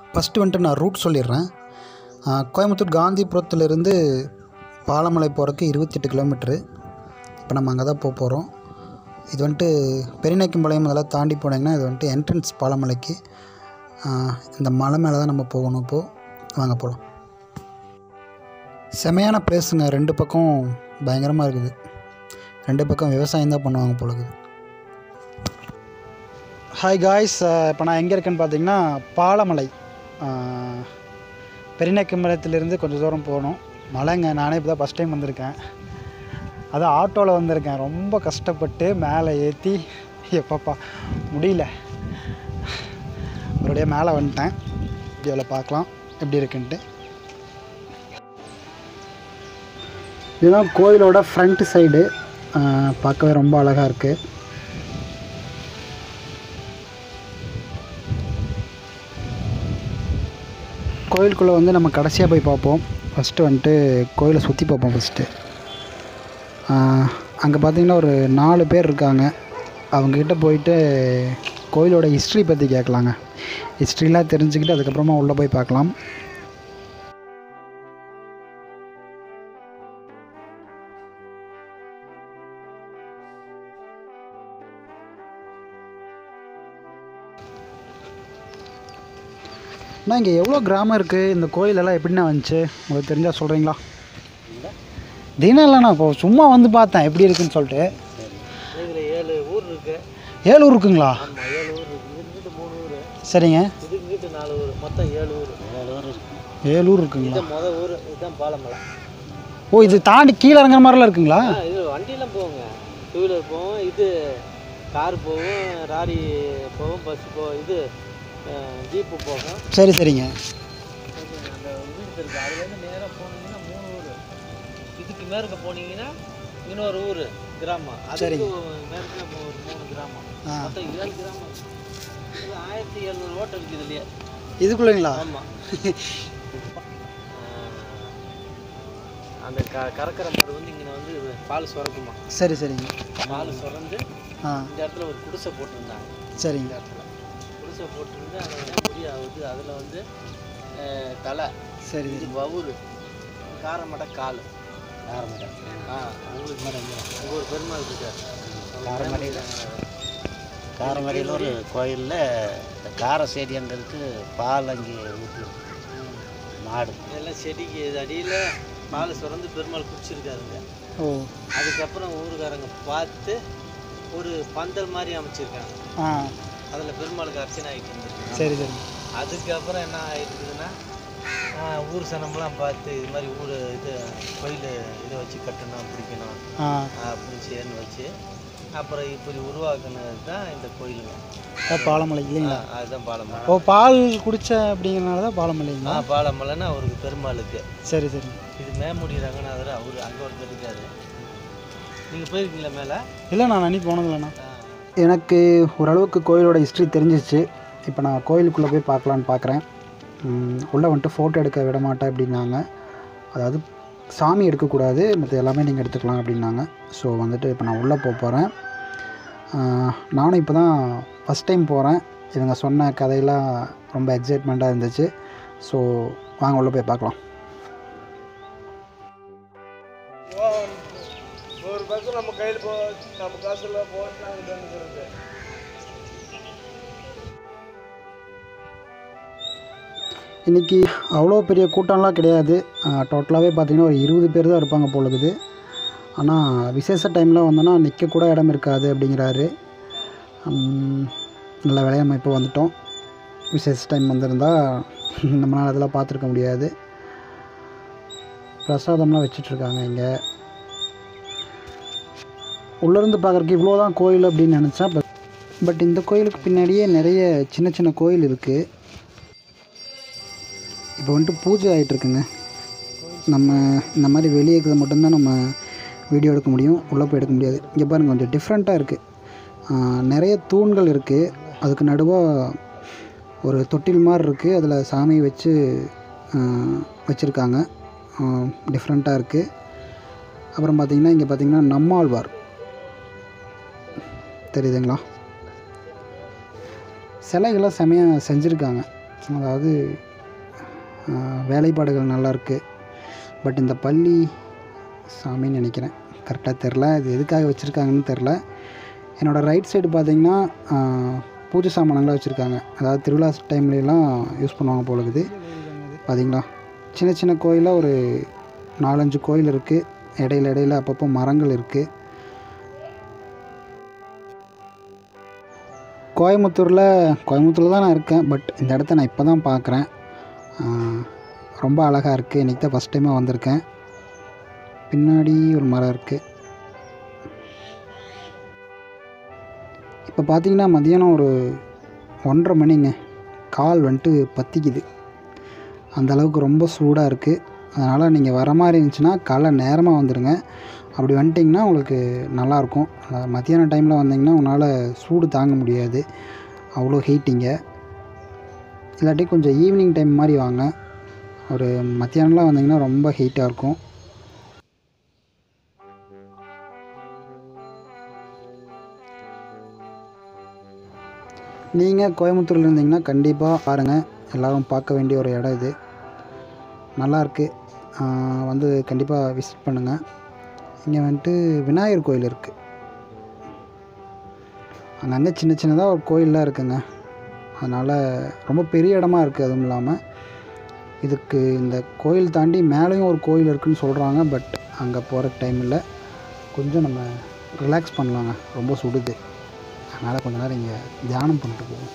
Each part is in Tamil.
ஃபஸ்ட்டு வந்துட்டு நான் ரூட் சொல்லிடுறேன் ஆ, கோயம்புத்தூர் காந்திபுரத்துலேருந்து பாலமலை போகிறதுக்கு இருபத்தெட்டு கிலோமீட்ரு இப்போ நம்ம அங்கே தான் போக போகிறோம் இது வந்துட்டு பெரியநாய்க்கம்பாளையம் அதெல்லாம் தாண்டி போனீங்கன்னா இது வந்துட்டு என்ட்ரன்ஸ் பாலமலைக்கு ஆ, இந்த மலை மேலே தான் நம்ம போகணும் இப்போது வாங்க போகலாம் செமையான பிளேஸுங்க ரெண்டு பக்கம் பயங்கரமாக இருக்குது ரெண்டு பக்கம் விவசாயம் தான் பண்ணுவாங்க போல இருக்குது ஹாய் காய்ஸ் இப்போ நான் எங்கே இருக்கேன்னு பார்த்தீங்கன்னா பாலமலை பெரியநாயக்கம்பாளையத்துலேருந்து கொஞ்சம் தூரம் போகணும் மலைங்க நானே இப்போ தான் ஃபஸ்ட் டைம் வந்திருக்கேன் அதான் ஆட்டோவில் வந்திருக்கேன் ரொம்ப கஷ்டப்பட்டு மேலே ஏற்றி எப்பப்பா முடியல மறுபடியும் மேலே வந்துட்டேன் வீடியோவில் பார்க்கலாம் எப்படி இருக்குன்ட்டு இதுதான் கோயிலோட ஃப்ரண்ட் சைடு பார்க்கவே ரொம்ப அழகாக இருக்குது கோயிலுக்குள்ளே வந்து நம்ம கடைசியாக போய் பார்ப்போம் ஃபஸ்ட்டு வந்துட்டு கோயிலை சுற்றி பார்ப்போம் ஃபஸ்ட்டு அங்கே பார்த்தீங்கன்னா ஒரு நாலு பேர் இருக்காங்க அவங்கக்கிட்ட போயிட்டு கோயிலோட ஹிஸ்ட்ரி பற்றி கேட்கலாங்க ஹிஸ்ட்ரிலாம் தெரிஞ்சுக்கிட்டு அதுக்கப்புறமா உள்ளே போய் பார்க்கலாம் அண்ணா இங்கே எவ்வளோ கிராமம் இருக்குது இந்த கோயிலெல்லாம் எப்படிண்ணா வந்துச்சு உங்களுக்கு தெரிஞ்சால் சொல்கிறீங்களா தினம் இல்லைண்ணா இப்போ சும்மா வந்து பார்த்தேன் எப்படி இருக்குன்னு சொல்லிட்டு இதில் ஏழு ஊர் இருக்கு ஏழூர் இருக்குங்களா ஆமாம் ஏழு ஊர் இருக்கு இதுக்கிட்ட மூணு ஊர் சரிங்க இதுக்கிட்ட நாலு ஊர் மொத்தம் ஏழு ஊர் ஏழு ஊர் இருக்கு ஏழூர் இருக்குங்களா இதுதான் மொதல் ஊர் இதுதான் பாலமலை ஓ இது தாண்டி கீழே இறங்குற மாதிரிலாம் இருக்குங்களா ஆ இது வண்டியெல்லாம் போகுங்க டூ வீலர் போகும் இது கார் போகும் ராரி போகும் பஸ் போகும் இது ஜீப்பு போகும் சரி சரிங்க அந்த வீடு இருக்கு அதுலேருந்து நேராக போனீங்கன்னா மூணு ஊர் இதுக்கு மேற்க போனீங்கன்னா இன்னொரு ஊர் கிராமம் அதுக்கு மேற்க ஒரு மூணு கிராமம் ஆ. மொத்தம் ஏழு கிராமம் இது ஆயிரத்தி எழுநூறு ஓட்டு இருக்குது இதுலயே இதுக்குள்ளேங்களா ஆமாம் அந்த க கறக்கிற மாடு வந்து இங்கே வந்து இது பால் சுரக்குமா சரி சரிங்க பால் சுரந்து ஆ இந்த இடத்துல ஒரு குடிசை போட்டிருந்தாங்க சரிங்க இந்த இடத்துல குடிசை போட்டிருந்து அதில் முடி ஆகுது அதில் வந்து அஹ், தலை சரி இது வவுறு காரமடை கால் காரமடை ஆ உங்களுக்கு உங்கள் ஒரு பெருமாள் இருக்கார் காரமடையில் காரமடையில் ஒரு கோயிலில் இந்த கார செடின்றதுக்கு பால் அங்கே ஊற்றி மாடு இதெல்லாம் செடிக்கு இது அடியில் பால் சுரந்து பெருமாள் குடிச்சிருக்காருங்க ஓ அதுக்கப்புறம் ஊருக்காரங்க பார்த்து ஒரு பந்தல் மாதிரி அமைச்சிருக்காங்க ஆ அதில் பெருமாளுக்கு அர்ச்சனை ஆகிட்டு இருந்துருக்கு சரி சரி அதுக்கப்புறம் என்ன ஆகிருக்குதுன்னா ஆஹ், ஊர் சனம்லாம் பார்த்து இது மாதிரி ஊர் இது கோயில் இதை வச்சு கட்டணும் பிடிக்கணும் ஆ அப்படின்னு சேர்ந்து வச்சு அப்புறம் இப்படி உருவாக்குனது தான் இந்த கோயிலுங்க அதான் பாலமலை இல்லைங்களா ஆஹ், அதுதான் பாலமலை ஓ பால் குடிச்ச அப்படிங்கிறனால தான் பாலமலைங்களா ஆ பாலமலைன்னா அவருக்கு பெருமாளுக்கு சரி சரி இது மேமுடி ரங்கநாதர் அவர் அங்கே ஒருத்தர் இருக்காரு நீங்கள் போயிருக்கீங்களா மேலே இல்லை நான் அன்னி போனதில்லைண்ணா எனக்கு ஓரளவுக்கு கோயிலோட ஹிஸ்ட்ரி தெரிஞ்சிச்சு இப்போ நான் கோயிலுக்குள்ளே போய் பார்க்கலான்னு பார்க்குறேன் உள்ளே வந்துட்டு ஃபோட்டோ எடுக்க விட மாட்டேன் அப்படின்னாங்க அதாவது சாமி எடுக்கக்கூடாது மற்ற எல்லாமே நீங்கள் எடுத்துக்கலாம் அப்படின்னாங்க ஸோ வந்துட்டு இப்போ நான் உள்ளே போக போகிறேன் நானும் இப்போ தான் ஃபஸ்ட் டைம் போகிறேன் இவங்க சொன்ன கதையெல்லாம் ரொம்ப எக்ஸைட்மெண்ட்டாக இருந்துச்சு ஸோ வாங்க உள்ளே போய் பார்க்கலாம் ஒரு பக்கம் நம்ம கையில் போ நம்ம காசுல போட்டு நாங்கள் இன்றைக்கி அவ்வளோ பெரிய கூட்டம்லாம் கிடையாது டோட்டலாகவே பார்த்தீங்கன்னா ஒரு இருபது பேர் தான் இருப்பாங்க போல இருக்குது ஆனால் விசேஷ டைமில் வந்தோன்னா நிற்க கூட இடம் இருக்காது அப்படிங்கிறாரு உம், நல்ல வேலையாக நம்ம இப்போ வந்துட்டோம் விசேஷ டைம் வந்திருந்தா நம்மளால் அதெல்லாம் பார்த்துருக்க முடியாது பிரசாதம்லாம் வச்சிட்ருக்காங்க இங்கே உள்ளேருந்து பார்க்குறக்கு இவ்வளோ தான் கோயில் அப்படின்னு நினச்சேன் பட் பட் இந்த கோயிலுக்கு பின்னாடியே நிறைய சின்ன சின்ன கோயில் இருக்குது இப்போ வந்துட்டு பூஜை ஆகிட்டுருக்குங்க நம்ம இந்த மாதிரி வெளியே இருக்கிறது மட்டும்தான் நம்ம வீடியோ எடுக்க முடியும் உள்ளே போய் எடுக்க முடியாது இங்கே பாருங்கள் கொஞ்சம் டிஃப்ரெண்ட்டாக இருக்குது நிறைய தூண்கள் இருக்குது அதுக்கு நடுவாக ஒரு தொட்டில் மாதிரி இருக்குது அதில் சாமியை வச்சு வச்சுருக்காங்க டிஃப்ரெண்ட்டாக இருக்குது அப்புறம் பார்த்திங்கன்னா இங்கே பார்த்திங்கன்னா நம்மாழ்வார் தெரியுதுங்களா சிலைகள்லாம் செமையாக செஞ்சுருக்காங்க அதாவது ஆஹ், வேலைப்பாடுகள் நல்லா இருக்கு பட் இந்த பள்ளி சாமின்னு நினைக்கிறேன் கரெக்டாக தெரில இது எதுக்காக வச்சுருக்காங்கன்னு தெரில என்னோடய ரைட் சைடு பார்த்தீங்கன்னா ஆஹ், பூஜை சாமானங்களாம் வச்சுருக்காங்க அதாவது திருவிழா டைம்லலாம் யூஸ் பண்ணுவாங்க போல இருக்குது பார்த்தீங்களா சின்ன சின்ன கோயிலாக ஒரு நாலஞ்சு கோயில் இருக்குது இடையில இடையில அப்பப்போ மரங்கள் இருக்குது கோயம்புத்தூரில் கோயம்புத்தூரில் தான் நான் இருக்கேன் பட் இந்த இடத்த நான் இப்போ தான் பார்க்குறேன் ரொம்ப அழகாக இருக்குது இன்றைக்கி தான் ஃபஸ்ட் டைமாக வந்திருக்கேன் பின்னாடி ஒரு மரம் இருக்குது இப்போ பார்த்தீங்கன்னா மதியானம் ஒரு ஒன்றரை மணிங்க கால் வந்துட்டு பத்திக்குது அந்த அளவுக்கு ரொம்ப சூடாக இருக்குது அதனால் நீங்கள் வர மாதிரி இருந்துச்சுன்னா காலைல நேரமாக வந்துடுங்க அப்படி வந்துட்டிங்கன்னா உங்களுக்கு நல்லாயிருக்கும் அதாவது மத்தியான டைமில் வந்தீங்கன்னா உங்களால் சூடு தாங்க முடியாது அவ்வளோ ஹீட்டிங்க இல்லாட்டி கொஞ்சம் ஈவினிங் டைம் மாதிரி வாங்க ஒரு மத்தியானம்லாம் வந்தீங்கன்னா ரொம்ப ஹீட்டாக இருக்கும் நீங்கள் கோயம்புத்தூரில் இருந்தீங்கன்னா கண்டிப்பாக பாருங்கள் எல்லோரும் பார்க்க வேண்டிய ஒரு இடம் இது நல்லாயிருக்கு வந்து கண்டிப்பாக விசிட் பண்ணுங்கள் இங்கே வந்துட்டு விநாயகர் கோயில் இருக்குது அங்கங்கே சின்ன சின்னதாக ஒரு கோயிலெலாம் இருக்குங்க அதனால் ரொம்ப பெரிய இடமா இருக்குது அதுவும் இல்லாமல் இதுக்கு இந்த கோயில் தாண்டி மேலேயும் ஒரு கோயில் இருக்குதுன்னு சொல்கிறாங்க பட் அங்கே போகிற டைம் இல்லை கொஞ்சம் நம்ம ரிலாக்ஸ் பண்ணலாங்க ரொம்ப சுடுது அதனால் கொஞ்ச நேரம் இங்கே தியானம் பண்ணிட்டு போவோம்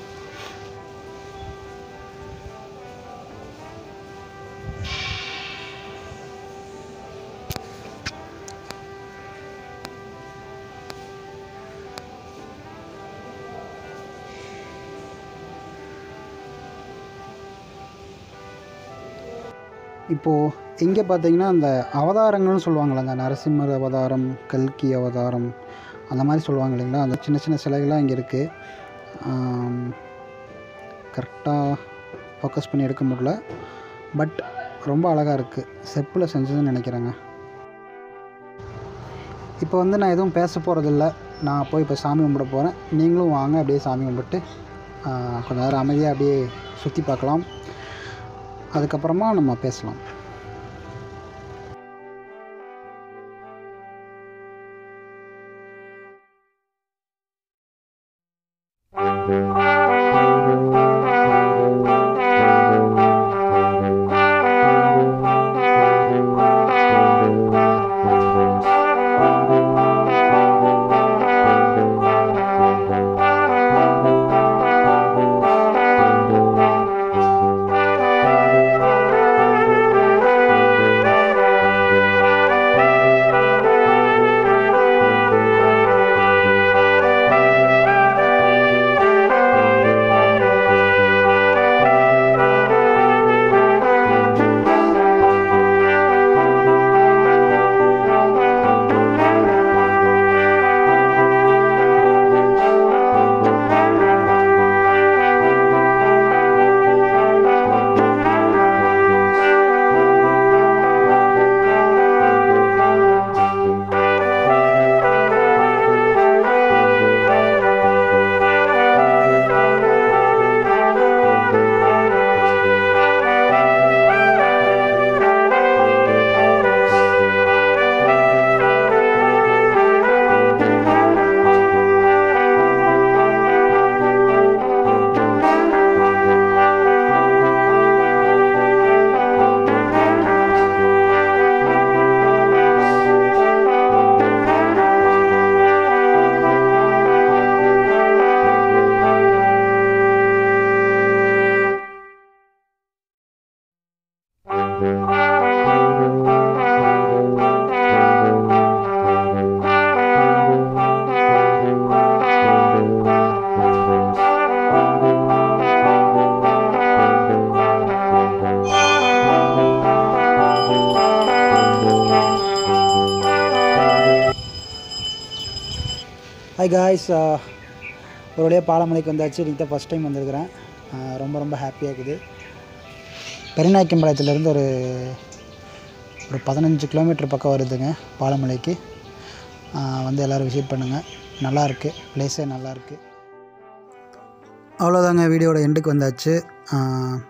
இப்போது இங்கே பார்த்தீங்கன்னா அந்த அவதாரங்கள்னு சொல்லுவாங்கள்ல அந்த நரசிம்மர் அவதாரம் கல்கி அவதாரம் அந்த மாதிரி சொல்லுவாங்க இல்லைங்களா அந்த சின்ன சின்ன சிலைகள்லாம் இங்கே இருக்குது கரெக்டாக ஃபோக்கஸ் பண்ணி எடுக்க முடியல பட் ரொம்ப அழகாக இருக்குது செப்பில் செஞ்சதுன்னு நினைக்கிறேங்க இப்போ வந்து நான் எதுவும் பேச போகிறதில்ல நான் போய் இப்போ சாமி கும்பிட போகிறேன் நீங்களும் வாங்க அப்படியே சாமி கும்பிட்டு ஆஹ், கொஞ்ச நேரம் அமைதியாக அப்படியே சுற்றி பார்க்கலாம் அதுக்கப்புறமா நம்ம பேசலாம் ஹாய் காய்ஸ் ஒரு வழியாக பாலமலைக்கு வந்தாச்சு இன்றைக்கி தான் ஃபஸ்ட் டைம் வந்திருக்கிறேன் ஆஹ் ரொம்ப ரொம்ப ஹாப்பியாக இருக்குது பெருநாய்க்கம்பாளையத்துலேருந்து ஒரு ஒரு பதினஞ்சு கிலோமீட்டர் பக்கம் வருதுங்க பாலமலைக்கு ஆஹ் வந்து எல்லோரும் விசிட் பண்ணுங்கள் நல்லாயிருக்கு ப்ளேஸே நல்லாயிருக்கு அவ்வளோதாங்க வீடியோட எண்டுக்கு வந்தாச்சு ஆஹ்,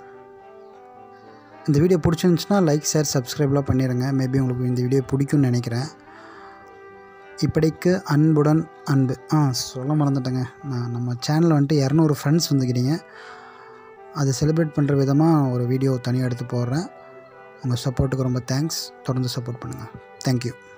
இந்த வீடியோ பிடிச்சிருந்துச்சுன்னா லைக் ஷேர் சப்ஸ்கிரைப்லாம் பண்ணிடுங்க மேபி உங்களுக்கு இந்த வீடியோ பிடிக்கும்னு நினைக்கிறேன் இப்படிக்கு அன்புடன் அன்பு ஆ சொல்ல மறந்துட்டேங்க நான் நம்ம சேனலில் வந்துட்டு இரநூறு ஃப்ரெண்ட்ஸ் வந்துக்கிறீங்க அதை செலிப்ரேட் பண்ணுற விதமாக ஒரு வீடியோ தனியாக எடுத்து போடுறேன் உங்கள் சப்போர்ட்டுக்கு ரொம்ப தேங்க்ஸ் தொடர்ந்து சப்போர்ட் பண்ணுங்கள் தேங்க்யூ